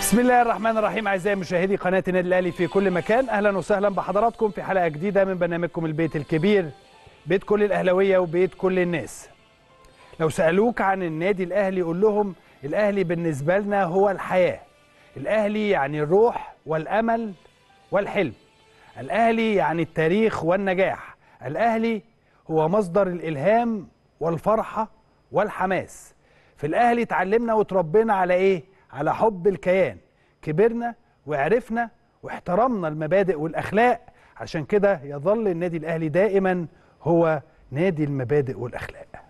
بسم الله الرحمن الرحيم اعزائي مشاهدي قناه النادي الاهلي في كل مكان اهلا وسهلا بحضراتكم في حلقه جديده من برنامجكم البيت الكبير بيت كل الاهلاويه وبيت كل الناس لو سالوك عن النادي الاهلي قول لهم الاهلي بالنسبه لنا هو الحياه الاهلي يعني الروح والامل والحلم الاهلي يعني التاريخ والنجاح الاهلي هو مصدر الالهام والفرحه والحماس في الاهلي اتعلمنا وتربينا على ايه على حب الكيان كبرنا وعرفنا واحترمنا المبادئ والاخلاق عشان كده يظل النادي الاهلي دائما هو نادي المبادئ والاخلاق